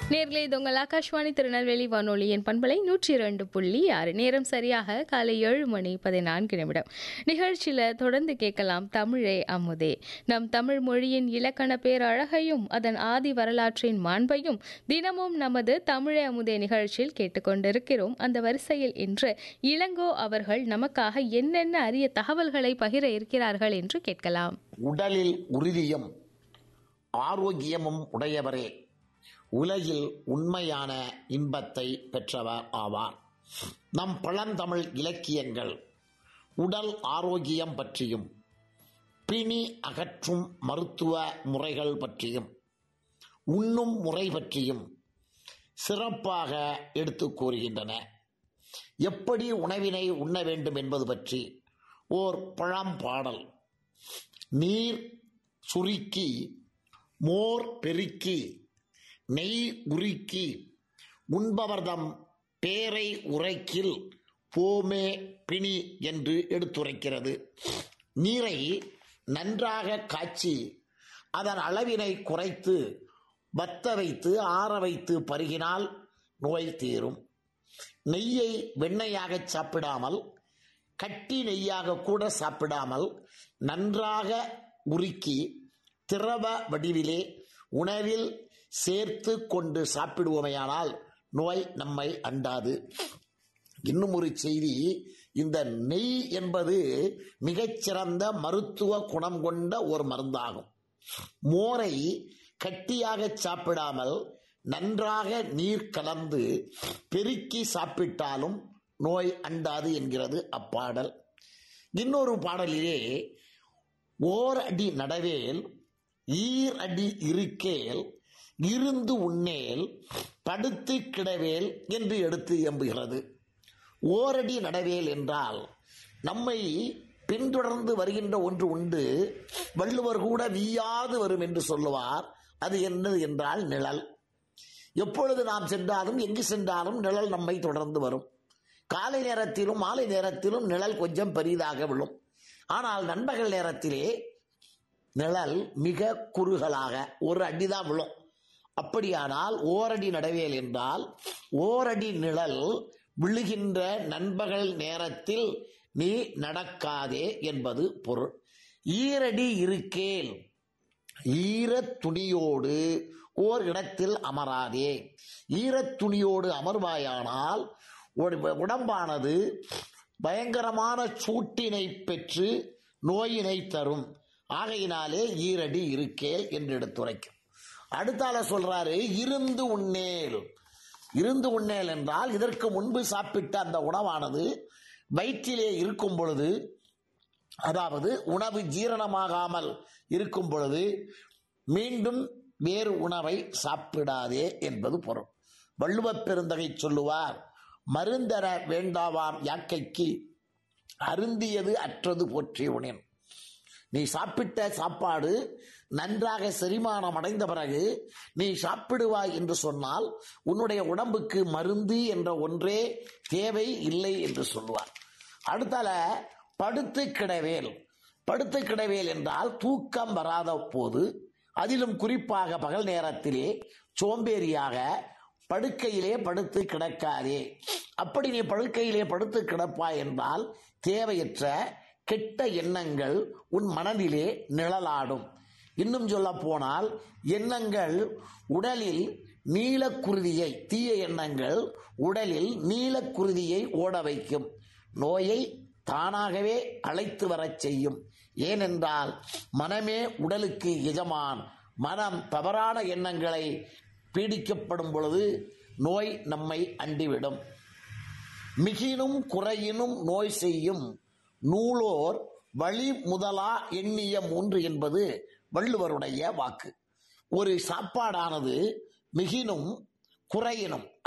நேர்களே இது உங்கள் ஆகாஷ்வாணி திருநெல்வேலி வானொலியின் பண்பலை நூற்றி இரண்டு புள்ளி ஆறு நேரம் சரியாக காலை ஏழு மணி பதினான்கு நிமிடம் நிகழ்ச்சியில் தொடர்ந்து கேட்கலாம் தமிழே அமுதே நம் தமிழ் மொழியின் இலக்கண பேரழகையும் அதன் ஆதி வரலாற்றின் மாண்பையும் தினமும் நமது தமிழே அமுதே நிகழ்ச்சியில் கேட்டுக்கொண்டிருக்கிறோம் அந்த வரிசையில் இன்று இளங்கோ அவர்கள் நமக்காக என்னென்ன அரிய தகவல்களை பகிர இருக்கிறார்கள் என்று கேட்கலாம் உடலில் உறுதியும் ஆரோக்கியமும் உடையவரே உலகில் உண்மையான இன்பத்தை பெற்றவர் ஆவார் நம் பழந்தமிழ் இலக்கியங்கள் உடல் ஆரோக்கியம் பற்றியும் பிணி அகற்றும் மருத்துவ முறைகள் பற்றியும் உண்ணும் முறை பற்றியும் சிறப்பாக எடுத்துக் கூறுகின்றன எப்படி உணவினை உண்ண வேண்டும் என்பது பற்றி ஓர் பழம்பாடல் நீர் சுருக்கி மோர் பெருக்கி நெய் உருக்கி உண்பவர்தம் பேரை உரைக்கில் போமே பிணி என்று எடுத்துரைக்கிறது நீரை நன்றாக காய்ச்சி அதன் அளவினை குறைத்து வத்த வைத்து ஆற வைத்து பருகினால் நோய் தீரும் நெய்யை வெண்ணெயாக சாப்பிடாமல் கட்டி நெய்யாக கூட சாப்பிடாமல் நன்றாக உருக்கி திரவ வடிவிலே உணவில் சேர்த்து கொண்டு சாப்பிடுவோமையானால் நோய் நம்மை அண்டாது இன்னும் ஒரு செய்தி இந்த நெய் என்பது மிகச்சிறந்த மருத்துவ குணம் கொண்ட ஒரு மருந்தாகும் மோரை கட்டியாக சாப்பிடாமல் நன்றாக நீர் கலந்து பெருக்கி சாப்பிட்டாலும் நோய் அண்டாது என்கிறது அப்பாடல் இன்னொரு பாடலிலே ஓர் அடி நடவேல் ஈர் அடி இருக்கேல் இருந்து உண்ணேல் படுத்து கிடவேல் என்று எடுத்து எம்புகிறது ஓரடி நடவேல் என்றால் நம்மை பின்தொடர்ந்து வருகின்ற ஒன்று உண்டு வள்ளுவர் கூட வீயாது வரும் என்று சொல்லுவார் அது என்னது என்றால் நிழல் எப்பொழுது நாம் சென்றாலும் எங்கு சென்றாலும் நிழல் நம்மை தொடர்ந்து வரும் காலை நேரத்திலும் மாலை நேரத்திலும் நிழல் கொஞ்சம் பெரிதாக விழும் ஆனால் நண்பகல் நேரத்திலே நிழல் மிக குறுகலாக ஒரு அடிதான் விழும் அப்படியானால் ஓரடி நடவேல் என்றால் ஓரடி நிழல் விழுகின்ற நண்பகல் நேரத்தில் நீ நடக்காதே என்பது பொருள் ஈரடி இருக்கேல் ஈரத் துணியோடு ஓர் இடத்தில் அமராதே ஈரத் துணியோடு அமர்வாயானால் உட- உடம்பானது பயங்கரமான சூட்டினை பெற்று நோயினை தரும் ஆகையினாலே ஈரடி இருக்கேல் என்று எடுத்துரைக்கும் அடுத்தால சொல்றாரு இருந்து உண்ணேல் இருந்து உண்ணேல் என்றால் இதற்கு முன்பு சாப்பிட்ட அந்த உணவானது வயிற்றிலே இருக்கும் பொழுது அதாவது உணவு ஜீரணமாகாமல் இருக்கும் பொழுது மீண்டும் வேறு உணவை சாப்பிடாதே என்பது பொருள் வள்ளுவப் பெருந்தகை சொல்லுவார் மருந்தர வேண்டாவாம் யாக்கைக்கு அருந்தியது அற்றது போற்றி உணேன் நீ சாப்பிட்ட சாப்பாடு நன்றாக செரிமானம் அடைந்த பிறகு நீ சாப்பிடுவாய் என்று சொன்னால் உன்னுடைய உடம்புக்கு மருந்து என்ற ஒன்றே தேவை இல்லை என்று சொல்லுவார் அடுத்தால படுத்து கிடவேல் படுத்து கிடவேல் என்றால் தூக்கம் வராத போது அதிலும் குறிப்பாக பகல் நேரத்திலே சோம்பேறியாக படுக்கையிலே படுத்து கிடக்காதே அப்படி நீ படுக்கையிலே படுத்து கிடப்பாய் என்றால் தேவையற்ற கெட்ட எண்ணங்கள் உன் மனதிலே நிழலாடும் இன்னும் சொல்ல போனால் எண்ணங்கள் உடலில் நீலக்குருதியை தீய எண்ணங்கள் உடலில் நீலக்குருதியை ஓட வைக்கும் நோயை தானாகவே அழைத்து வரச் செய்யும் ஏனென்றால் மனமே உடலுக்கு எஜமான் மனம் தவறான எண்ணங்களை பீடிக்கப்படும் பொழுது நோய் நம்மை அண்டிவிடும் மிகினும் குறையினும் நோய் செய்யும் நூலோர் வழி முதலா எண்ணிய மூன்று என்பது வள்ளுவருடைய வாக்கு ஒரு சாப்பாடானது மிகினும் குறையினும்